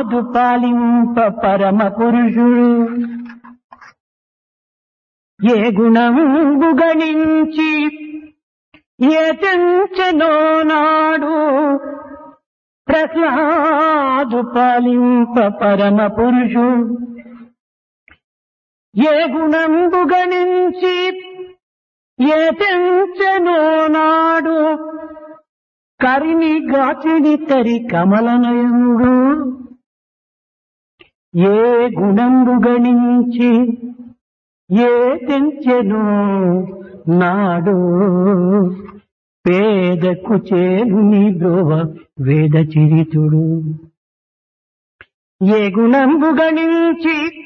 ప్రహ్లాదు పాలింప పరమ పురుషుడు ఏ గుణంబు గణించి ఏ తెంచెనో నాడు ప్రహ్లాదు పాలింప పరమ పురుషుడు ఏ గుణంబు గణించి ఏ తెంచెనో నాడు కరిని గాచిని తరి కమలనయముడు ఏ గుణంబు గణించి ఏ తెంచెనో నాడు పేదకు చేలుని బ్రోవ వేద చరితుడు ఏ గుణంబు గణించి